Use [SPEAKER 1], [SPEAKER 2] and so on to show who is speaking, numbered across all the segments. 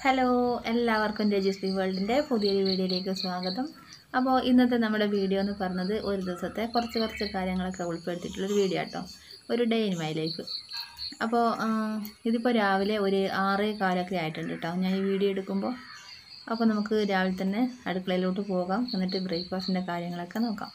[SPEAKER 1] hello എല്ലാവർക്കും registry വേൾഡിൻ്റെ പുതിയൊരു വീഡിയോയിലേക്ക് സ്വാഗതം അപ്പോൾ ഇന്നത്തെ നമ്മുടെ വീഡിയോ എന്ന് പറഞ്ഞത് ഒരു ദിവസത്തെ കുറച്ച് കുറച്ച് കാര്യങ്ങളൊക്കെ ഉൾപ്പെടുത്തിയിട്ടുള്ളൊരു വീഡിയോ കേട്ടോ ഒരു ഡേ ഇൻ മൈ ലൈഫ് അപ്പോൾ ഇതിപ്പോൾ രാവിലെ ഒരു ആറേ കാലൊക്കെ ആയിട്ടുണ്ട് കേട്ടോ ഞാൻ ഈ വീഡിയോ എടുക്കുമ്പോൾ അപ്പോൾ നമുക്ക് രാവിലെ തന്നെ അടുക്കളയിലോട്ട് പോകാം എന്നിട്ട് ബ്രേക്ക്ഫാസ്റ്റിൻ്റെ കാര്യങ്ങളൊക്കെ നോക്കാം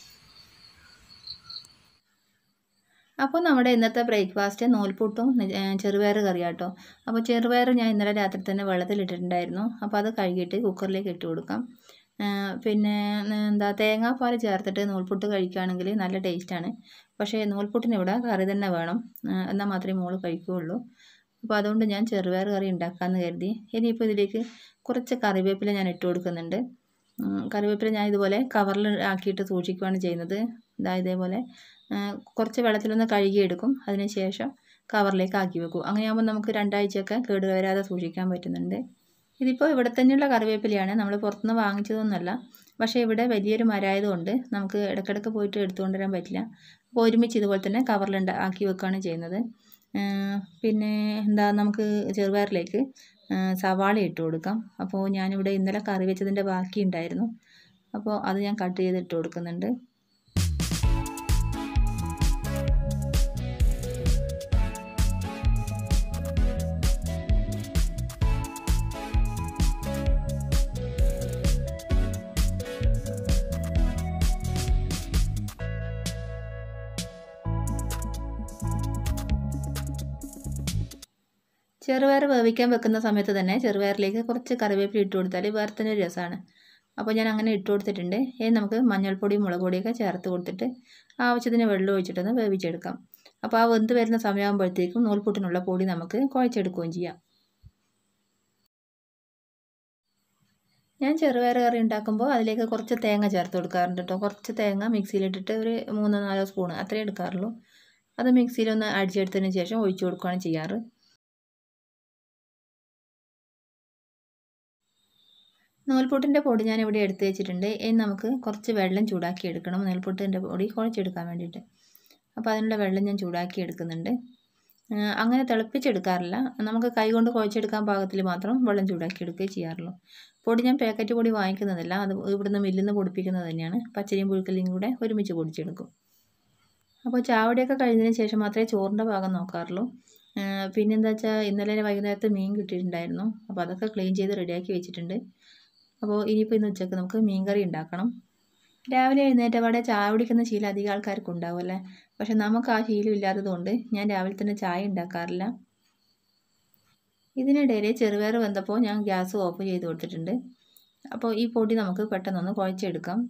[SPEAKER 1] അപ്പോൾ നമ്മുടെ ഇന്നത്തെ ബ്രേക്ക്ഫാസ്റ്റ് നൂൽപുട്ടും ഏ, ചെറുപയർ കറിയാട്ടോ അപ്പോൾ ചെറുപയർ ഞാൻ ഇന്നലെ രാത്രി തന്നെ വെള്ളത്തിലിട്ടിട്ടുണ്ടായിരുന്നു അപ്പോൾ അത് കഴുകിയിട്ട് കുക്കറിലേക്ക് ഇട്ട് കൊടുക്കാം ഏ, പിന്നെ ഏ, എന്താ തേങ്ങാപ്പാൽ ചേർത്തിട്ട് നൂൽപുട്ട് കഴിക്കുകയാണെങ്കിൽ നല്ല ടേസ്റ്റാണ് പക്ഷേ നൂൽപുട്ടിന് ഇവിടെ കറി തന്നെ വേണം ഏ, എന്നാൽ മാത്രമേ മോള് കഴിക്കുകയുള്ളൂ അപ്പോൾ അതുകൊണ്ട് ഞാൻ ചെറുപയർ കറി ഉണ്ടാക്കാമെന്ന് കരുതി ഇനിയിപ്പോൾ ഇതിലേക്ക് കുറച്ച് കറിവേപ്പില ഞാൻ ഇട്ട് കൊടുക്കുന്നുണ്ട് ഉം, കറിവേപ്പില ഞാൻ ഇതുപോലെ കവറിൽ ആക്കിയിട്ട് സൂക്ഷിക്കുകയാണ് ചെയ്യുന്നത് ഇതാ ഇതേപോലെ ആ, കുറച്ച് വെള്ളത്തിലൊന്ന് കഴുകിയെടുക്കും അതിന് ശേഷം കവറിലേക്ക് ആക്കി വെക്കും അങ്ങനെയാകുമ്പോൾ നമുക്ക് രണ്ടാഴ്ചയൊക്കെ കേടുവരാതെ സൂക്ഷിക്കാൻ പറ്റുന്നുണ്ട് ഇതിപ്പോൾ ഇവിടെ തന്നെയുള്ള കറിവേപ്പിലയാണ് നമ്മൾ പുറത്തുനിന്ന് വാങ്ങിച്ചതൊന്നുമല്ല പക്ഷേ ഇവിടെ വലിയൊരു മരമായതുകൊണ്ട് നമുക്ക് ഇടയ്ക്കിടയ്ക്ക് പോയിട്ട് എടുത്തുകൊണ്ട് വരാൻ പറ്റില്ല അപ്പോൾ ഒരുമിച്ച് ഇതുപോലെ തന്നെ കവറിൽ ആക്കി വെക്കുകയാണ് ചെയ്യുന്നത് ആ, പിന്നെ എന്താ നമുക്ക് ചെറുപയറിലേക്ക് ആ, സവാള ഇട്ട് കൊടുക്കാം അപ്പോൾ ഞാനിവിടെ ഇന്നലെ കറി വെച്ചതിൻ്റെ ബാക്കി ഉണ്ടായിരുന്നു അപ്പോൾ അത് ഞാൻ കട്ട് ചെയ്ത് ഇട്ട് കൊടുക്കുന്നുണ്ട് ചെറുപയർ വേവിക്കാൻ വെക്കുന്ന സമയത്ത് തന്നെ ചെറുപയറിലേക്ക് കുറച്ച് കറിവേപ്പില ഇട്ട് കൊടുത്താൽ വേറെ തന്നെ ഒരു രസമാണ് അപ്പോൾ ഞാൻ അങ്ങനെ ഇട്ട് കൊടുത്തിട്ടുണ്ട് ഇനി നമുക്ക് മഞ്ഞൾപ്പൊടിയും മുളക് പൊടിയൊക്കെ ചേർത്ത് കൊടുത്തിട്ട് ആവശ്യത്തിന് വെള്ളം ഒഴിച്ചിട്ടൊന്ന് വേവിച്ചെടുക്കാം അപ്പോൾ ആ വെന്ത് വരുന്ന സമയമാകുമ്പോഴത്തേക്കും നൂൽപുട്ടിനുള്ള പൊടി നമുക്ക് കുഴച്ചെടുക്കുകയും ചെയ്യാം ഞാൻ ചെറുപയർ കറി ഉണ്ടാക്കുമ്പോൾ അതിലേക്ക് കുറച്ച് തേങ്ങ ചേർത്ത് കൊടുക്കാറുണ്ട് കേട്ടോ കുറച്ച് തേങ്ങ മിക്സിയിലിട്ടിട്ട് ഒരു മൂന്നോ നാലോ സ്പൂൺ അത്രേ എടുക്കാറുള്ളൂ അത് മിക്സിയിലൊന്ന് അടിച്ചെടുത്തതിന് ശേഷം ഒഴിച്ചു കൊടുക്കുകയാണ് ചെയ്യാറ് നൂൽപുട്ടിൻ്റെ പൊടി ഞാൻ ഇവിടെ എടുത്ത് വെച്ചിട്ടുണ്ട് ഇനി നമുക്ക് കുറച്ച് വെള്ളം ചൂടാക്കി എടുക്കണം നൂൽപുട്ടിൻ്റെ പൊടി കുഴച്ചെടുക്കാൻ വേണ്ടിയിട്ട് അപ്പോൾ അതിനുള്ള വെള്ളം ഞാൻ ചൂടാക്കി എടുക്കുന്നുണ്ട് ആ, അങ്ങനെ തിളപ്പിച്ചെടുക്കാറില്ല നമുക്ക് കൈ കൊണ്ട് കുഴച്ചെടുക്കാൻ പാകത്തിൽ മാത്രം വെള്ളം ചൂടാക്കി എടുക്കുകയും ചെയ്യാറുള്ളൂ പൊടി ഞാൻ പാക്കറ്റ് പൊടി വാങ്ങിക്കുന്നതല്ല അത് ഇവിടുന്ന് മില്ലിൽ നിന്ന് പൊടിപ്പിക്കുന്നത് തന്നെയാണ് പച്ചരിയും പുഴുക്കലിയും കൂടെ ഒരുമിച്ച് പൊടിച്ചെടുക്കും അപ്പോൾ ചാവടിയൊക്കെ കഴിഞ്ഞതിന് ശേഷം മാത്രമേ ചോറിൻ്റെ ഭാഗം നോക്കാറുള്ളൂ ആ, പിന്നെന്താ വെച്ചാൽ ഇന്നലെ വൈകുന്നേരത്ത് മീൻ കിട്ടിയിട്ടുണ്ടായിരുന്നു അപ്പോൾ അതൊക്കെ ക്ലീൻ ചെയ്ത് റെഡിയാക്കി വെച്ചിട്ടുണ്ട് അപ്പോൾ ഇനിയിപ്പോൾ ഇന്ന് ഉച്ചയ്ക്ക് നമുക്ക് മീൻകറി ഉണ്ടാക്കണം രാവിലെ എഴുന്നേറ്റപാടെ ചായ കുടിക്കുന്ന ശീലം അധികം ആൾക്കാർക്ക് ഉണ്ടാവും അല്ലേ പക്ഷെ നമുക്ക് ആ ശീലം ഇല്ലാത്തതുകൊണ്ട് ഞാൻ രാവിലെ തന്നെ ചായ ഉണ്ടാക്കാറില്ല ഇതിനിടയിൽ ചെറുപയർ വെന്തപ്പോൾ ഞാൻ ഗ്യാസ് ഓഫ് ചെയ്ത് കൊടുത്തിട്ടുണ്ട് അപ്പോൾ ഈ പൊടി നമുക്ക് പെട്ടെന്നൊന്ന് കുഴച്ചെടുക്കാം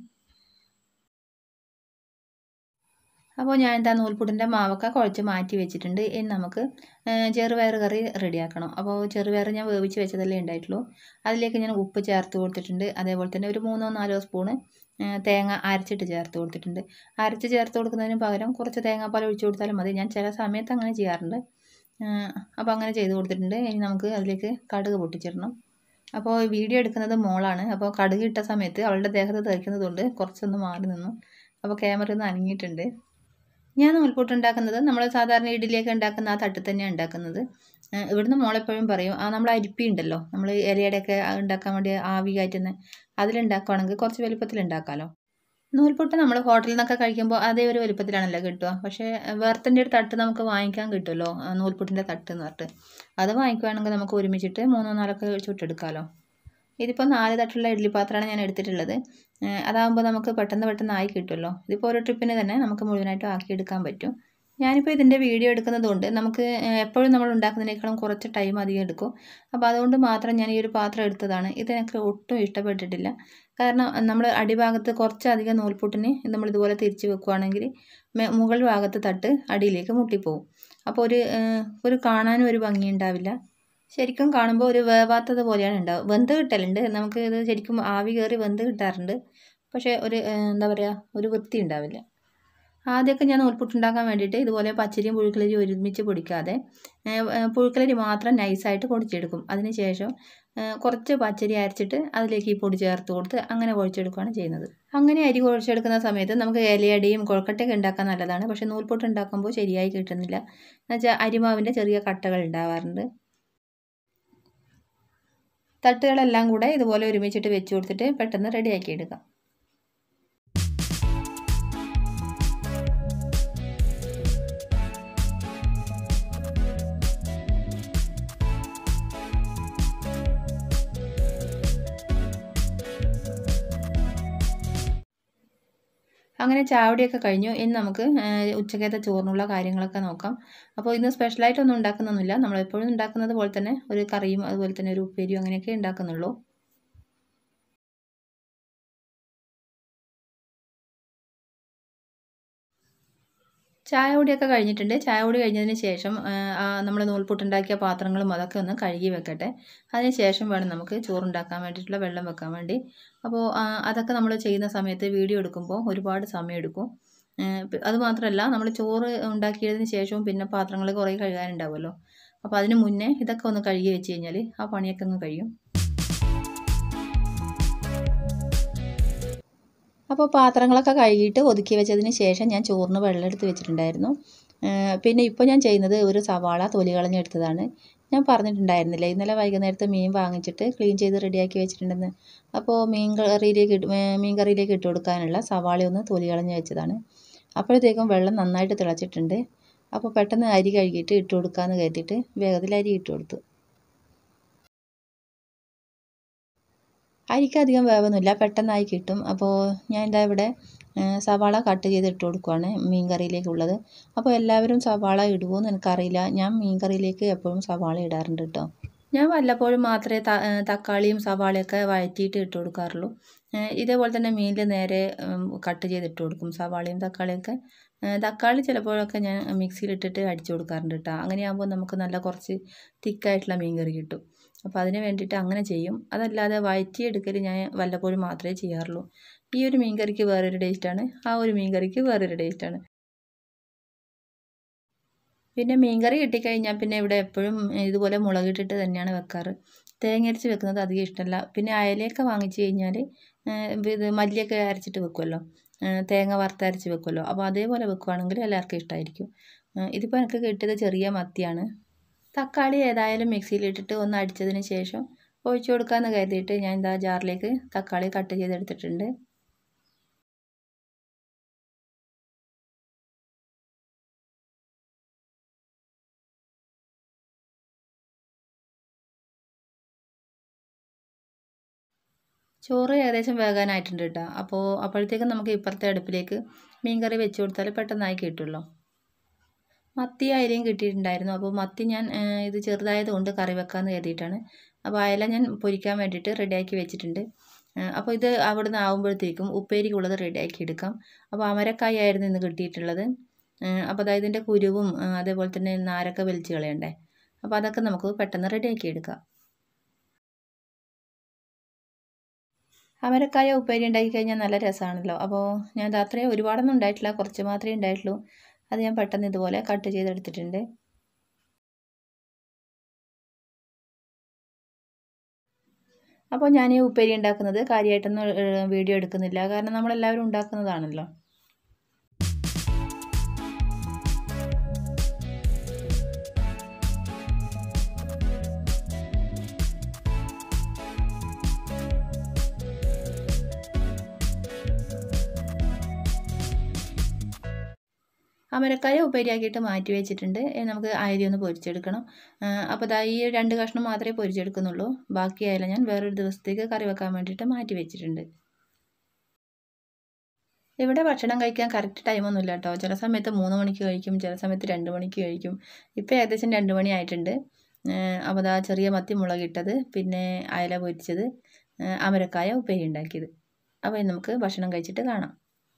[SPEAKER 1] അപ്പോൾ ഞാൻ എന്താ നൂൽപുട്ടിൻ്റെ മാവൊക്കെ കുഴച്ച് മാറ്റി വെച്ചിട്ടുണ്ട് ഇനി നമുക്ക് ആ, ചെറുപയർ കറി റെഡിയാക്കണം അപ്പോൾ ചെറുപയർ ഞാൻ വേവിച്ച് വെച്ചതല്ലേ ഉണ്ടായിട്ടുള്ളൂ അതിലേക്ക് ഞാൻ ഉപ്പ് ചേർത്ത് കൊടുത്തിട്ടുണ്ട് അതേപോലെ തന്നെ ഒരു മൂന്നോ നാലോ സ്പൂണ് ആ, തേങ്ങ അരച്ചിട്ട് ചേർത്ത് കൊടുത്തിട്ടുണ്ട് അരച്ച് ചേർത്ത് കൊടുക്കുന്നതിന് പകരം കുറച്ച് തേങ്ങാപ്പാൽ ഒഴിച്ച് കൊടുത്താലും മതി ഞാൻ ചില സമയത്ത് അങ്ങനെ ചെയ്യാറുണ്ട് ആ, അപ്പോൾ അങ്ങനെ ചെയ്ത് കൊടുത്തിട്ടുണ്ട് ഇനി നമുക്ക് അതിലേക്ക് കടുക് പൊട്ടിച്ചിടണം അപ്പോൾ വീഡിയോ എടുക്കുന്നത് മോളാണ് അപ്പോൾ കടുക് ഇട്ട സമയത്ത് അവളുടെ ദേഹത്ത് തെറിക്കുന്നതുകൊണ്ട് കുറച്ചൊന്ന് മാറി നിന്നു അപ്പോൾ ക്യാമറ ഒന്ന് അനങ്ങിയിട്ടുണ്ട് ഞാൻ നൂൽപുട്ട് ഉണ്ടാക്കുന്നത് നമ്മൾ സാധാരണ ഇഡ്ഡലിയൊക്കെ ഉണ്ടാക്കുന്ന ആ തട്ടിൽ തന്നെയാണ് ഉണ്ടാക്കുന്നത് ഏഹ് ഇവിടുന്ന് മോളെപ്പോഴും പറയും ആ നമ്മൾ അരിപ്പി ഉണ്ടല്ലോ നമ്മൾ ഇലയുടെയൊക്കെ ഉണ്ടാക്കാൻ വേണ്ടി ആവി കയറ്റുന്ന അതിലുണ്ടാക്കുകയാണെങ്കിൽ കുറച്ച് വലുപ്പത്തിൽ ഉണ്ടാക്കാമല്ലോ നൂൽപുട്ട് നമ്മൾ ഹോട്ടലിൽ നിന്നൊക്കെ കഴിക്കുമ്പോൾ അതേ ഒരു വലുപ്പത്തിലാണല്ലോ കിട്ടുക പക്ഷേ വേർത്തിൻ്റെ ഒരു തട്ട് നമുക്ക് വാങ്ങിക്കാൻ കിട്ടുമല്ലോ ആ നൂൽപുട്ടിൻ്റെ തട്ട് എന്ന് പറഞ്ഞിട്ട് അത് വാങ്ങിക്കുകയാണെങ്കിൽ നമുക്ക് ഒരുമിച്ചിട്ട് മൂന്നോ നാലൊക്കെ ചുട്ടെടുക്കാമല്ലോ ഇതിപ്പോൾ നാല് തട്ടുള്ള ഇഡ്ഡലി പാത്രമാണ് ഞാൻ എടുത്തിട്ടുള്ളത് ഏഹ് അതാകുമ്പോൾ നമുക്ക് പെട്ടെന്ന് പെട്ടെന്ന് ആയി കിട്ടുമല്ലോ ഇതിപ്പോൾ ഒരു ട്രിപ്പിന് തന്നെ നമുക്ക് മുഴുവനായിട്ടും ആക്കിയെടുക്കാൻ പറ്റും ഞാനിപ്പോൾ ഇതിൻ്റെ വീഡിയോ എടുക്കുന്നത് കൊണ്ട് നമുക്ക് ഏഹ് എപ്പോഴും നമ്മൾ ഉണ്ടാക്കുന്നതിനേക്കാളും കുറച്ച് ടൈം അധികം എടുക്കും അപ്പോൾ അതുകൊണ്ട് മാത്രം ഞാൻ ഈ ഒരു പാത്രം എടുത്തതാണ് ഇതെനിക്ക് ഒട്ടും ഇഷ്ടപ്പെട്ടിട്ടില്ല കാരണം നമ്മൾ അടിഭാഗത്ത് കുറച്ചധികം നൂൽപുട്ടിന് നമ്മൾ ഇതുപോലെ തിരിച്ച് വെക്കുകയാണെങ്കിൽ മെ- മുകൾ ഭാഗത്ത് തട്ട് അടിയിലേക്ക് മുട്ടിപ്പോവും അപ്പോൾ ഒരു ഏഹ് ഒരു കാണാനും ഒരു ഭംഗി ഉണ്ടാവില്ല ശരിക്കും കാണുമ്പോൾ ഒരു വേവാത്തത് പോലെയാണ് ഉണ്ടാവുക വെന്ത് കിട്ടലുണ്ട് നമുക്ക് ഇത് ശരിക്കും ആവി കയറി വെന്ത് കിട്ടാറുണ്ട് പക്ഷേ ഒരു ഏഹ്, എന്താ പറയുക ഒരു വൃത്തി ഉണ്ടാവില്ല ആദ്യമൊക്കെ ഞാൻ നൂൽപുട്ടുണ്ടാക്കാൻ വേണ്ടിയിട്ട് ഇതുപോലെ പച്ചരിയും പുഴുക്കലരി ഒരുമിച്ച് പൊടിക്കാതെ ഏഹ്, ഏഹ്, പുഴുക്കലരി മാത്രം നൈസായിട്ട് പൊടിച്ചെടുക്കും അതിന് ശേഷം ഏഹ്, കുറച്ച് പച്ചരി അരച്ചിട്ട് അതിലേക്ക് ഈ പൊടി ചേർത്ത് കൊടുത്ത് അങ്ങനെ കുഴച്ചെടുക്കുകയാണ് ചെയ്യുന്നത് അങ്ങനെ അരി കുഴച്ചെടുക്കുന്ന സമയത്ത് നമുക്ക് ഇലയടിയും കൊഴക്കട്ടയൊക്കെ ഉണ്ടാക്കാൻ നല്ലതാണ് പക്ഷേ നൂൽപുട്ട് ഉണ്ടാക്കുമ്പോൾ ശരിയായി കിട്ടുന്നില്ല എന്നുവെച്ചാൽ അരിമാവിൻ്റെ ചെറിയ കട്ടകൾ ഉണ്ടാവാറുണ്ട് തട്ടുകളെല്ലാം കൂടെ ഇതുപോലെ ഒരുമിച്ചിട്ട് വെച്ച് കൊടുത്തിട്ട് പെട്ടെന്ന് റെഡിയാക്കി എടുക്കാം അങ്ങനെ ചാവടിയൊക്കെ കഴിഞ്ഞു ഇനി നമുക്ക് ഉച്ചക്കത്തെ ചോറിനുള്ള കാര്യങ്ങളൊക്കെ നോക്കാം അപ്പോൾ ഇന്ന് സ്പെഷ്യലായിട്ടൊന്നും ഉണ്ടാക്കുന്നൊന്നുമില്ല നമ്മളെപ്പോഴും ഉണ്ടാക്കുന്നത് പോലെ തന്നെ ഒരു കറിയും അതുപോലെ തന്നെ ഒരു ഉപ്പേരിയും അങ്ങനെയൊക്കെ ഉണ്ടാക്കുന്നുള്ളൂ ചായ കുടിയൊക്കെ കഴിഞ്ഞിട്ടുണ്ട് ചായ കുടി കഴിഞ്ഞതിന് ശേഷം നമ്മൾ നൂൽപുട്ടുണ്ടാക്കിയ പാത്രങ്ങളും അതൊക്കെ ഒന്ന് കഴുകി വെക്കട്ടെ അതിന് ശേഷം വേണം നമുക്ക് ചോറുണ്ടാക്കാൻ വേണ്ടിയിട്ടുള്ള വെള്ളം വെക്കാൻ വേണ്ടി അപ്പോൾ അതൊക്കെ നമ്മൾ ചെയ്യുന്ന സമയത്ത് വീഡിയോ എടുക്കുമ്പോൾ ഒരുപാട് സമയം എടുക്കും അതുമാത്രമല്ല നമ്മൾ ചോറ് ഉണ്ടാക്കിയതിന് ശേഷവും പിന്നെ പാത്രങ്ങൾ കുറേ കഴുകാനുണ്ടാവുമല്ലോ അപ്പോൾ അതിന് മുന്നേ ഇതൊക്കെ ഒന്ന് കഴുകി വെച്ച് കഴിഞ്ഞാൽ ആ പണിയൊക്കെ അങ്ങ് കഴിയും അപ്പോൾ പാത്രങ്ങളൊക്കെ കഴുകിയിട്ട് ഒതുക്കി വെച്ചതിന് ശേഷം ഞാൻ ചോറിന് വെള്ളം എടുത്ത് വെച്ചിട്ടുണ്ടായിരുന്നു പിന്നെ ഇപ്പോൾ ഞാൻ ചെയ്യുന്നത് ഒരു സവാള തൊലി കളഞ്ഞെടുത്തതാണ് ഞാൻ പറഞ്ഞിട്ടുണ്ടായിരുന്നില്ല ഇന്നലെ വൈകുന്നേരത്തെ മീൻ വാങ്ങിച്ചിട്ട് ക്ലീൻ ചെയ്ത് റെഡിയാക്കി വെച്ചിട്ടുണ്ടെന്ന് അപ്പോൾ മീൻ കറിയിലേക്ക് ഇട്ട് മീൻ കറിയിലേക്ക് ഇട്ട് കൊടുക്കാനുള്ള സവാള ഒന്ന് തൊലി കളഞ്ഞ് വെച്ചതാണ് അപ്പോഴത്തേക്കും വെള്ളം നന്നായിട്ട് തിളച്ചിട്ടുണ്ട് അപ്പോൾ പെട്ടെന്ന് അരി കഴുകിയിട്ട് ഇട്ട് കൊടുക്കാമെന്ന് കരുതിയിട്ട് വേഗത്തിൽ അരി ഇട്ട് കൊടുത്തു അരിക്ക് അധികം വേവൊന്നുമില്ല പെട്ടെന്നായി കിട്ടും അപ്പോൾ ഞാൻ എന്താ ഇവിടെ സവാള കട്ട് ചെയ്ത് ഇട്ട് കൊടുക്കുവാണ് മീൻ കറിയിലേക്കുള്ളത് അപ്പോൾ എല്ലാവരും സവാള ഇടുമോ എന്ന് എനിക്കറിയില്ല ഞാൻ മീൻ കറിയിലേക്ക് എപ്പോഴും സവാള ഇടാറുണ്ട് കേട്ടോ ഞാൻ വല്ലപ്പോഴും മാത്രമേ തക്കാളിയും സവാളയൊക്കെ വഴറ്റിയിട്ട് ഇട്ട് കൊടുക്കാറുള്ളൂ ഇതേപോലെ തന്നെ മീനിൽ നേരെ കട്ട് ചെയ്ത് ഇട്ട് കൊടുക്കും സവാളയും തക്കാളിയൊക്കെ തക്കാളി ചിലപ്പോഴൊക്കെ ഞാൻ മിക്സിയിലിട്ടിട്ട് അടിച്ചു കൊടുക്കാറുണ്ട് കേട്ടോ അങ്ങനെയാകുമ്പോൾ നമുക്ക് നല്ല കുറച്ച് തിക്കായിട്ടുള്ള മീൻ കറി കിട്ടും അപ്പോൾ അതിന് വേണ്ടിയിട്ട് അങ്ങനെ ചെയ്യും അതല്ലാതെ വഴറ്റിയെടുക്കൽ ഞാൻ വല്ലപ്പോഴും മാത്രമേ ചെയ്യാറുള്ളൂ ഈ ഒരു മീൻ കറിക്ക് വേറൊരു ടേസ്റ്റാണ് ആ ഒരു മീൻ കറിക്ക് വേറൊരു ടേസ്റ്റാണ് പിന്നെ മീൻ കറി കിട്ടിക്കഴിഞ്ഞാൽ പിന്നെ ഇവിടെ എപ്പോഴും ഇതുപോലെ മുളകിട്ടിട്ട് തന്നെയാണ് വെക്കാറ് തേങ്ങ അരച്ച് വെക്കുന്നത് അധികം ഇഷ്ടമല്ല പിന്നെ അയലയൊക്കെ വാങ്ങിച്ച് കഴിഞ്ഞാൽ ഇത് മല്ലിയൊക്കെ അരച്ചിട്ട് വെക്കുമല്ലോ തേങ്ങ വറുത്തരച്ച് വെക്കുമല്ലോ അപ്പോൾ അതേപോലെ വെക്കുവാണെങ്കിൽ എല്ലാവർക്കും ഇഷ്ടമായിരിക്കും ഇതിപ്പോൾ എനിക്ക് കിട്ടിയത് ചെറിയ മത്തിയാണ് തക്കാളി ഏതായാലും മിക്സിയിലിട്ടിട്ട് ഒന്ന് അടിച്ചതിന് ശേഷം ഒഴിച്ചു കൊടുക്കാമെന്ന് കരുതിയിട്ട് ഞാൻ എന്താ ജാറിലേക്ക് തക്കാളി കട്ട് ചെയ്തെടുത്തിട്ടുണ്ട് ചോറ് ഏകദേശം വേകാനായിട്ടുണ്ട് കേട്ടോ അപ്പോൾ അപ്പോഴത്തേക്കും നമുക്ക് ഇപ്പുറത്തെ അടുപ്പിലേക്ക് മീൻ കറി വെച്ച് കൊടുത്താൽ പെട്ടെന്നായി കിട്ടുമല്ലോ മത്തി അയലയും കിട്ടിയിട്ടുണ്ടായിരുന്നു അപ്പോൾ മത്തി ഞാൻ ഇത് ചെറുതായത് കൊണ്ട് കറി വെക്കാമെന്ന് കരുതിയിട്ടാണ് അപ്പോൾ അയല ഞാൻ പൊരിക്കാൻ വേണ്ടിയിട്ട് റെഡിയാക്കി വെച്ചിട്ടുണ്ട് അപ്പോൾ ഇത് അവിടെ നിന്ന് ആകുമ്പോഴത്തേക്കും ഉപ്പേരിക്കുള്ളത് റെഡിയാക്കി എടുക്കാം അപ്പോൾ അമരക്കായ ആയിരുന്നു ഇന്ന് കിട്ടിയിട്ടുള്ളത് അപ്പോൾ അതായത് ഇതിൻ്റെ കുരുവും അതേപോലെ തന്നെ നാരൊക്കെ വലിച്ച് കളയണ്ടേ അപ്പോൾ അതൊക്കെ നമുക്ക് പെട്ടെന്ന് റെഡിയാക്കി എടുക്കാം അമരക്കായ ഉപ്പേരി ഉണ്ടാക്കി കഴിഞ്ഞാൽ നല്ല രസമാണല്ലോ അപ്പോൾ ഞാൻ അത്രയും ഒരുപാടൊന്നും ഉണ്ടായിട്ടില്ല കുറച്ച് മാത്രമേ ഉണ്ടായിട്ടുള്ളൂ അത് ഞാൻ പെട്ടെന്ന് ഇതുപോലെ കട്ട് ചെയ്തെടുത്തിട്ടുണ്ട് അപ്പോൾ ഞാൻ ഈ ഉപ്പേരി ഉണ്ടാക്കുന്നത് കാര്യമായിട്ടൊന്നും വീഡിയോ എടുക്കുന്നില്ല കാരണം നമ്മളെല്ലാവരും ഉണ്ടാക്കുന്നതാണല്ലോ അമരക്കായ ഉപ്പേരിയാക്കിയിട്ട് മാറ്റി വെച്ചിട്ടുണ്ട് നമുക്ക് അരി ഒന്ന് പൊരിച്ചെടുക്കണം അപ്പോൾ ദാ ഈ രണ്ട് കഷ്ണം മാത്രമേ പൊരിച്ചെടുക്കുന്നുള്ളൂ ബാക്കി അയല ഞാൻ വേറൊരു ദിവസത്തേക്ക് കറി വെക്കാൻ വേണ്ടിയിട്ട് മാറ്റി വെച്ചിട്ടുണ്ട് ഇവിടെ ഭക്ഷണം കഴിക്കാൻ കറക്റ്റ് ടൈമൊന്നുമില്ല കേട്ടോ ചില സമയത്ത് മൂന്ന് മണിക്ക് കഴിക്കും ചില സമയത്ത് രണ്ട് മണിക്ക് കഴിക്കും ഇപ്പോൾ ഏകദേശം രണ്ട് മണി ആയിട്ടുണ്ട് അപ്പോൾ ദാ ചെറിയ മത്തി മുളകിട്ടത് പിന്നെ അയല പൊരിച്ചത് അമരക്കായ ഉപ്പേരി ഉണ്ടാക്കിയത് അപ്പോൾ നമുക്ക് ഭക്ഷണം കഴിച്ചിട്ട് കാണാം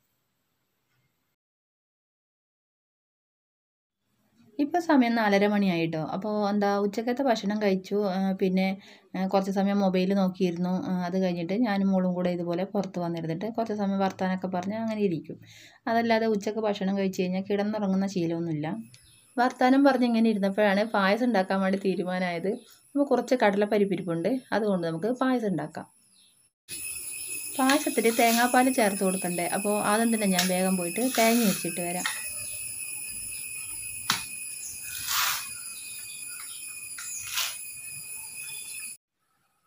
[SPEAKER 1] ഇപ്പോൾ സമയം നാലര മണിയായിട്ടോ അപ്പോൾ എന്താ ഉച്ചക്കത്തെ ഭക്ഷണം കഴിച്ചു പിന്നെ കുറച്ച് സമയം മൊബൈൽ നോക്കിയിരുന്നു അത് കഴിഞ്ഞിട്ട് ഞാനും മോളും കൂടെ ഇതുപോലെ പുറത്ത് വന്നിരുന്നിട്ട് കുറച്ച് സമയം വർത്താനൊക്കെ പറഞ്ഞ് അങ്ങനെ ഇരിക്കും അതല്ലാതെ ഉച്ചക്ക് ഭക്ഷണം കഴിച്ച് കഴിഞ്ഞാൽ കിടന്നുറങ്ങുന്ന ശീലമൊന്നുമില്ല വർത്താനം പറഞ്ഞ് ഇങ്ങനെ ഇരുന്നപ്പോഴാണ് പായസം ഉണ്ടാക്കാൻ വേണ്ടി തീരുമാനമായത് അപ്പോൾ കുറച്ച് കടലപ്പരിപ്പിരിപ്പുണ്ട് അതുകൊണ്ട് നമുക്ക് പായസം ഉണ്ടാക്കാം പായസത്തിൽ തേങ്ങാപ്പാൽ ചേർത്ത് കൊടുക്കണ്ടേ അപ്പോൾ ആദ്യം തന്നെ ഞാൻ വേഗം പോയിട്ട് തേങ്ങ വെച്ചിട്ട് വരാം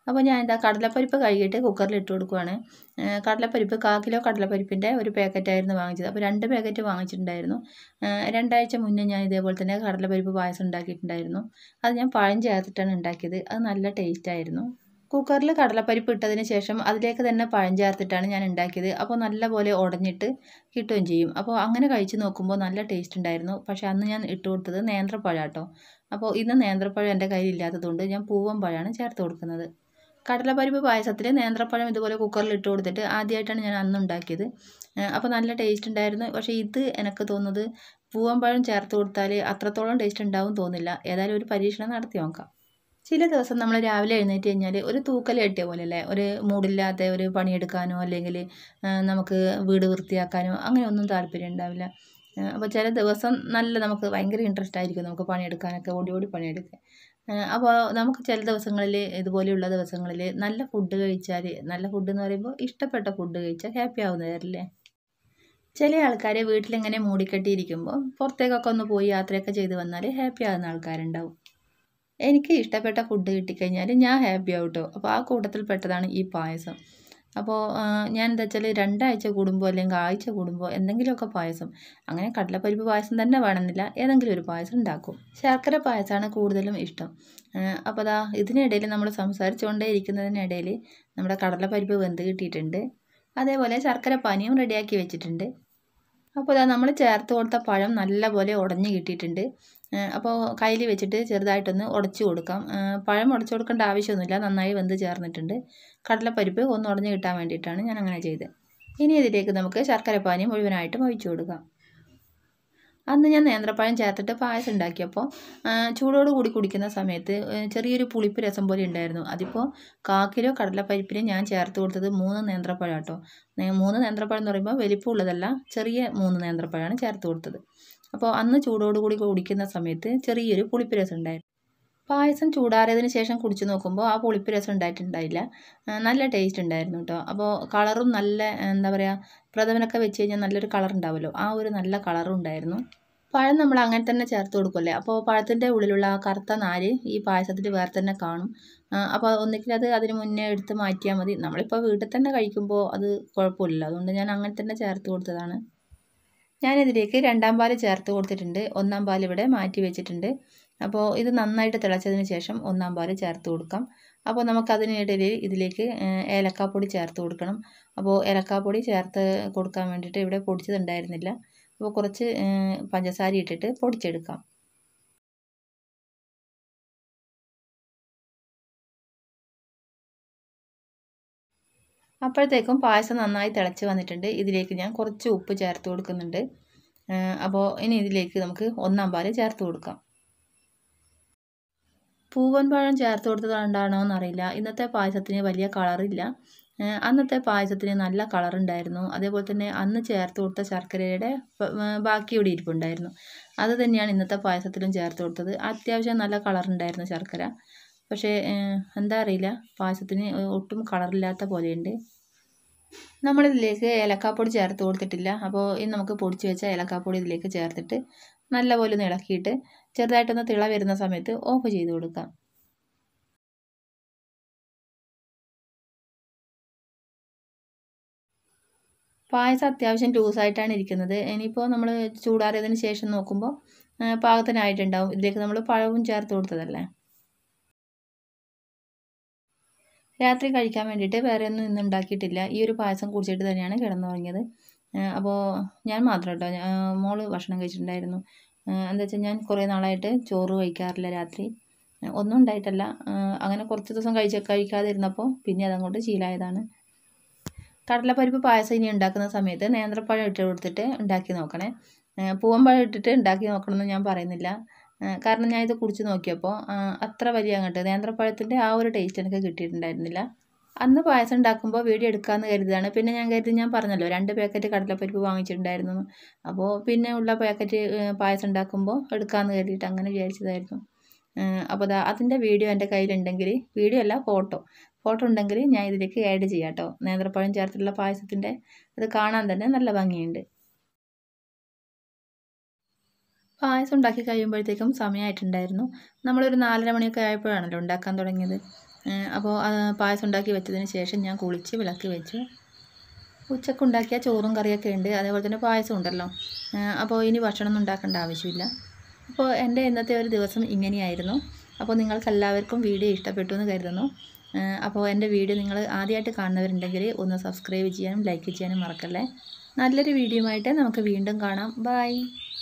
[SPEAKER 1] അപ്പോൾ ഞാൻ എന്താ കടലപ്പരിപ്പ് കഴുകിയിട്ട് കുക്കറിൽ ഇട്ട് കൊടുക്കുവാണ് ഏഹ് കടലപ്പരിപ്പ് കാ കിലോ കടലപ്പരിപ്പിൻ്റെ ഒരു പാക്കറ്റായിരുന്നു വാങ്ങിച്ചത് അപ്പോൾ രണ്ട് പാക്കറ്റ് വാങ്ങിച്ചിട്ടുണ്ടായിരുന്നു ഏഹ് രണ്ടാഴ്ച മുന്നേ ഞാൻ ഇതേപോലെ തന്നെ കടലപ്പരിപ്പ് പായസം ഉണ്ടാക്കിയിട്ടുണ്ടായിരുന്നു അത് ഞാൻ പഴം ചേർത്തിട്ടാണ് ഉണ്ടാക്കിയത് അത് നല്ല ടേസ്റ്റ് ആയിരുന്നു കുക്കറിൽ കടലപ്പരിപ്പ് ഇട്ടതിന് ശേഷം അതിലേക്ക് തന്നെ പഴം ചേർത്തിട്ടാണ് ഞാൻ ഉണ്ടാക്കിയത് അപ്പോൾ നല്ലപോലെ ഉടഞ്ഞിട്ട് കിട്ടുകയും ചെയ്യും അപ്പോൾ അങ്ങനെ കഴിച്ച് നോക്കുമ്പോൾ നല്ല ടേസ്റ്റ് ഉണ്ടായിരുന്നു പക്ഷേ അന്ന് ഞാൻ ഇട്ട് കൊടുത്തത് നേന്ത്രപ്പഴം കേട്ടോ അപ്പോൾ ഇന്ന് നേന്ത്രപ്പഴം എൻ്റെ കയ്യിൽ ഇല്ലാത്തതുകൊണ്ട് ഞാൻ പൂവൻ പഴമാണ് ചേർത്ത് കൊടുക്കുന്നത് കടലപ്പരിപ്പ് പായസത്തിൽ നേന്ത്രപ്പഴം ഇതുപോലെ കുക്കറിൽ ഇട്ട് കൊടുത്തിട്ട് ആദ്യമായിട്ടാണ് ഞാൻ അന്ന് ഉണ്ടാക്കിയത് ഏഹ് അപ്പോൾ നല്ല ടേസ്റ്റ് ഉണ്ടായിരുന്നു പക്ഷേ ഇത് എനിക്ക് തോന്നുന്നത് പൂവൻ പഴം ചേർത്ത് കൊടുത്താൽ അത്രത്തോളം ടേസ്റ്റ് ഉണ്ടാവും തോന്നില്ല ഏതായാലും ഒരു പരീക്ഷണം നടത്തി നോക്കാം ചില ദിവസം നമ്മൾ രാവിലെ എഴുന്നേറ്റ് കഴിഞ്ഞാൽ ഒരു തൂക്കൽ കെട്ടിയ പോലെ അല്ലേ ഒരു മൂടില്ലാത്ത ഒരു പണിയെടുക്കാനോ അല്ലെങ്കിൽ നമുക്ക് വീട് വൃത്തിയാക്കാനോ അങ്ങനെ ഒന്നും താല്പര്യം ഉണ്ടാവില്ല അപ്പോൾ ചില ദിവസം നല്ല നമുക്ക് ഭയങ്കര ഇൻട്രസ്റ്റ് ആയിരിക്കും നമുക്ക് പണിയെടുക്കാനൊക്കെ ഓടി ഓടി പണിയെടുക്കാൻ അപ്പോൾ നമുക്ക് ചില ദിവസങ്ങളിൽ ഇതുപോലെയുള്ള ദിവസങ്ങളിൽ നല്ല ഫുഡ് കഴിച്ചാൽ നല്ല ഫുഡ് എന്ന് പറയുമ്പോൾ ഇഷ്ടപ്പെട്ട ഫുഡ് കഴിച്ചാൽ ഹാപ്പി ആവുന്നതല്ലേ ചില ആൾക്കാർ വീട്ടിലിങ്ങനെ മൂടിക്കെട്ടിയിരിക്കുമ്പോൾ പുറത്തേക്കൊക്കെ ഒന്ന് പോയി യാത്രയൊക്കെ ചെയ്ത് വന്നാൽ ഹാപ്പി ആകുന്ന ആൾക്കാരുണ്ടാവും എനിക്ക് ഇഷ്ടപ്പെട്ട ഫുഡ് കിട്ടിക്കഴിഞ്ഞാൽ ഞാൻ ഹാപ്പി ആവും കേട്ടോ അപ്പോൾ ആ കൂട്ടത്തിൽ പെട്ടതാണ് ഈ പായസം അപ്പോൾ ഞാൻ എന്താ വെച്ചാൽ രണ്ടാഴ്ച കൂടുമ്പോൾ അല്ലെങ്കിൽ ആഴ്ച കൂടുമ്പോൾ എന്തെങ്കിലുമൊക്കെ പായസം അങ്ങനെ കടലപ്പരിപ്പ് പായസം തന്നെ വേണമെന്നില്ല ഏതെങ്കിലും ഒരു പായസം ഉണ്ടാക്കും ശർക്കര പായസമാണ് കൂടുതലും ഇഷ്ടം അപ്പോൾ അതാ ഇതിനിടയിൽ നമ്മൾ സംസാരിച്ചുകൊണ്ടേ ഇരിക്കുന്നതിനിടയിൽ നമ്മുടെ കടലപ്പരിപ്പ് വെന്ത് കിട്ടിയിട്ടുണ്ട് അതേപോലെ ശർക്കര പാനിയും റെഡിയാക്കി വെച്ചിട്ടുണ്ട് അപ്പോൾ അതാ നമ്മൾ ചേർത്ത് കൊടുത്ത പഴം നല്ലപോലെ ഉടഞ്ഞ് കിട്ടിയിട്ടുണ്ട് അപ്പോൾ കയ്യിൽ വെച്ചിട്ട് ചെറുതായിട്ടൊന്ന് ഉടച്ചു കൊടുക്കാം പഴം ഉടച്ചു കൊടുക്കേണ്ട ആവശ്യമൊന്നുമില്ല നന്നായി വെന്ത് ചേർന്നിട്ടുണ്ട് കടലപ്പരിപ്പ് ഒന്ന് ഉടഞ്ഞ് കിട്ടാൻ വേണ്ടിയിട്ടാണ് ഞാൻ അങ്ങനെ ചെയ്തത് ഇനി ഇതിലേക്ക് നമുക്ക് ശർക്കരപ്പാനി മുഴുവനായിട്ടും ഒഴിച്ചു കൊടുക്കാം അന്ന് ഞാൻ നേന്ത്രപ്പഴം ചേർത്തിട്ട് പായസം ഉണ്ടാക്കിയപ്പോൾ ചൂടോട് കൂടി കുടിക്കുന്ന സമയത്ത് ചെറിയൊരു പുളിപ്പ് രസം പോലെ ഉണ്ടായിരുന്നു അതിപ്പോൾ കാ കിലോ കടലപ്പരിപ്പിന് ഞാൻ ചേർത്ത് കൊടുത്തത് മൂന്ന് നേന്ത്രപ്പഴം കേട്ടോ മൂന്ന് നേന്ത്രപ്പഴം എന്ന് പറയുമ്പോൾ വലിപ്പമുള്ളതല്ല ചെറിയ മൂന്ന് നേന്ത്രപ്പഴമാണ് ചേർത്ത് കൊടുത്തത് അപ്പോൾ അന്ന് ചൂടോട് കൂടി കുടിക്കുന്ന സമയത്ത് ചെറിയൊരു പുളിപ്പ് രസം ഉണ്ടായിരുന്നു പായസം ചൂടാറിയതിന് ശേഷം കുടിച്ചു നോക്കുമ്പോൾ ആ പുളിപ്പ് രസം ഉണ്ടായിട്ടുണ്ടായില്ല നല്ല ടേസ്റ്റ് ഉണ്ടായിരുന്നു കേട്ടോ അപ്പോൾ കളറും നല്ല എന്താ പറയുക പ്രഥമനൊക്കെ വെച്ച് കഴിഞ്ഞാൽ നല്ലൊരു കളർ ഉണ്ടാവുമല്ലോ ആ ഒരു നല്ല കളറും ഉണ്ടായിരുന്നു പഴം നമ്മൾ അങ്ങനെ തന്നെ ചേർത്ത് കൊടുക്കുമല്ലേ അപ്പോൾ പഴത്തിൻ്റെ ഉള്ളിലുള്ള ആ കറുത്ത നാര് ഈ പായസത്തിൽ വേറെ തന്നെ കാണും അപ്പോൾ ഒന്നിക്കിൽ അത് അതിന് മുന്നേ എടുത്ത് മാറ്റിയാൽ മതി നമ്മളിപ്പോൾ വീട്ടിൽ തന്നെ കഴിക്കുമ്പോൾ അത് കുഴപ്പമില്ല അതുകൊണ്ട് ഞാൻ അങ്ങനെ തന്നെ ചേർത്ത് കൊടുത്തതാണ് ഞാനിതിലേക്ക് രണ്ടാം പാല് ചേർത്ത് കൊടുത്തിട്ടുണ്ട് ഒന്നാം പാൽ ഇവിടെ മാറ്റി വെച്ചിട്ടുണ്ട് അപ്പോൾ ഇത് നന്നായിട്ട് തിളച്ചതിന് ശേഷം ഒന്നാം പാല് ചേർത്ത് കൊടുക്കാം അപ്പോൾ നമുക്കതിനിടയിൽ ഇതിലേക്ക് ഏലക്കാപ്പൊടി ചേർത്ത് കൊടുക്കണം അപ്പോൾ ഏലക്കാപ്പൊടി ചേർത്ത് കൊടുക്കാൻ വേണ്ടിയിട്ട് ഇവിടെ പൊടിച്ചതുണ്ടായിരുന്നില്ല അപ്പോൾ കുറച്ച് പഞ്ചസാര ഇട്ടിട്ട് പൊടിച്ചെടുക്കാം അപ്പോഴത്തേക്കും പായസം നന്നായി തിളച്ച് വന്നിട്ടുണ്ട് ഇതിലേക്ക് ഞാൻ കുറച്ച് ഉപ്പ് ചേർത്ത് കൊടുക്കുന്നുണ്ട് അപ്പോൾ ഇനി ഇതിലേക്ക് നമുക്ക് ഒന്നാം പാല് ചേർത്ത് കൊടുക്കാം പൂവൻ പഴം ചേർത്ത് കൊടുത്തത് കൊണ്ടാണോ എന്നറിയില്ല ഇന്നത്തെ പായസത്തിന് വലിയ കളറില്ല അന്നത്തെ പായസത്തിന് നല്ല കളറുണ്ടായിരുന്നു അതേപോലെ തന്നെ അന്ന് ചേർത്ത് കൊടുത്ത ശർക്കരയുടെ ബാക്കി ഇവിടെ ഇരിപ്പുണ്ടായിരുന്നു അത് തന്നെയാണ് ഇന്നത്തെ പായസത്തിലും ചേർത്ത് കൊടുത്തത് അത്യാവശ്യം നല്ല കളറുണ്ടായിരുന്നു ശർക്കര പക്ഷേ എന്താ അറിയില്ല പായസത്തിന് ഒട്ടും കളറില്ലാത്ത പോലെയുണ്ട് നമ്മളിതിലേക്ക് ഏലക്കാപ്പൊടി ചേർത്ത് കൊടുത്തിട്ടില്ല അപ്പോൾ ഇനി നമുക്ക് പൊടിച്ച് വെച്ച ഏലക്കാപ്പൊടി ഇതിലേക്ക് ചേർത്തിട്ട് നല്ലപോലെ ഒന്ന് ഇളക്കിയിട്ട് ചെറുതായിട്ടൊന്ന് തിള വരുന്ന സമയത്ത് ഓഫ് ചെയ്ത് കൊടുക്കാം പായസം അത്യാവശ്യം ലൂസായിട്ടാണ് ഇരിക്കുന്നത് ഇനിയിപ്പോൾ നമ്മൾ ചൂടാറിയതിന് ശേഷം നോക്കുമ്പോൾ പാകത്തിനായിട്ടുണ്ടാവും ഇതിലേക്ക് നമ്മൾ പഴവും ചേർത്ത് കൊടുത്തതല്ലേ രാത്രി കഴിക്കാൻ വേണ്ടിയിട്ട് വേറെ ഒന്നും ഇന്ന് ഉണ്ടാക്കിയിട്ടില്ല ഈ ഒരു പായസം കുടിച്ചിട്ട് തന്നെയാണ് കിടന്നുറങ്ങിയത് അപ്പോൾ ഞാൻ മാത്രം കേട്ടോ മോള് ഭക്ഷണം കഴിച്ചിട്ടുണ്ടായിരുന്നു എന്താ വെച്ചാൽ ഞാൻ കുറേ നാളായിട്ട് ചോറ് കഴിക്കാറില്ല രാത്രി ഒന്നും ഉണ്ടായിട്ടല്ല അങ്ങനെ കുറച്ച് ദിവസം കഴിച്ച കഴിക്കാതിരുന്നപ്പോൾ പിന്നെ അതങ്ങോട്ട് ശീലമായതാണ് കടലപ്പരിപ്പ് പായസം ഇനി ഉണ്ടാക്കുന്ന സമയത്ത് നേന്ത്രപ്പഴം ഇട്ട് കൊടുത്തിട്ട് ഉണ്ടാക്കി നോക്കണേ പൂവമ്പഴം ഇട്ടിട്ട് ഉണ്ടാക്കി നോക്കണമെന്ന് ഞാൻ പറയുന്നില്ല കാരണം ഞാൻ ഇത് കുടിച്ച് നോക്കിയപ്പോൾ അത്ര വലിയ അങ്ങോട്ട് നേന്ത്രപ്പഴത്തിൻ്റെ ആ ഒരു ടേസ്റ്റ് എനിക്ക് കിട്ടിയിട്ടുണ്ടായിരുന്നില്ല അന്ന് പായസം ഉണ്ടാക്കുമ്പോൾ വീഡിയോ എടുക്കാമെന്ന് കരുതിയതാണ് പിന്നെ ഞാൻ കരുതി ഞാൻ പറഞ്ഞല്ലോ രണ്ട് പാക്കറ്റ് കടലപ്പരിപ്പ് വാങ്ങിച്ചിട്ടുണ്ടായിരുന്നു അപ്പോൾ പിന്നെ ഉള്ള പാക്കറ്റ് പായസം ഉണ്ടാക്കുമ്പോൾ എടുക്കാമെന്ന് കരുതിയിട്ട് അങ്ങനെ വിചാരിച്ചതായിരുന്നു അപ്പോൾ ദാ അതിൻ്റെ വീഡിയോ എൻ്റെ കയ്യിലുണ്ടെങ്കിൽ വീഡിയോ അല്ല ഫോട്ടോ ഫോട്ടോ ഉണ്ടെങ്കിൽ ഞാൻ ഇതിലേക്ക് ആഡ് ചെയ്യാം കേട്ടോ നേന്ത്രപ്പഴം ചേർത്തുള്ള പായസത്തിൻ്റെ അത് കാണാൻ തന്നെ നല്ല ഭംഗിയുണ്ട് പായസം ഉണ്ടാക്കി കഴിയുമ്പോഴത്തേക്കും സമയമായിട്ടുണ്ടായിരുന്നു നമ്മളൊരു നാലര മണിയൊക്കെ ആയപ്പോഴാണല്ലോ ഉണ്ടാക്കാൻ തുടങ്ങിയത് അപ്പോൾ പായസം ഉണ്ടാക്കി വെച്ചതിന് ശേഷം ഞാൻ കുളിച്ച് വിളക്ക് വെച്ചു ഉച്ചക്കുണ്ടാക്കിയ ചോറും കറിയൊക്കെ ഉണ്ട് അതേപോലെ തന്നെ പായസം ഉണ്ടല്ലോ അപ്പോൾ ഇനി ഭക്ഷണം ഉണ്ടാക്കേണ്ട ആവശ്യമില്ല അപ്പോൾ എൻ്റെ ഇന്നത്തെ ഒരു ദിവസം ഇങ്ങനെയായിരുന്നു അപ്പോൾ നിങ്ങൾക്ക് എല്ലാവർക്കും വീഡിയോ ഇഷ്ടപ്പെട്ടു എന്ന് കരുതുന്നു അപ്പോൾ എൻ്റെ വീഡിയോ നിങ്ങൾ ആദ്യമായിട്ട് കാണുന്നവരുണ്ടെങ്കിൽ ഒന്ന് സബ്സ്ക്രൈബ് ചെയ്യാനും ലൈക്ക് ചെയ്യാനും മറക്കല്ലേ നല്ലൊരു വീഡിയോ ആയിട്ട് നമുക്ക് വീണ്ടും കാണാം ബൈ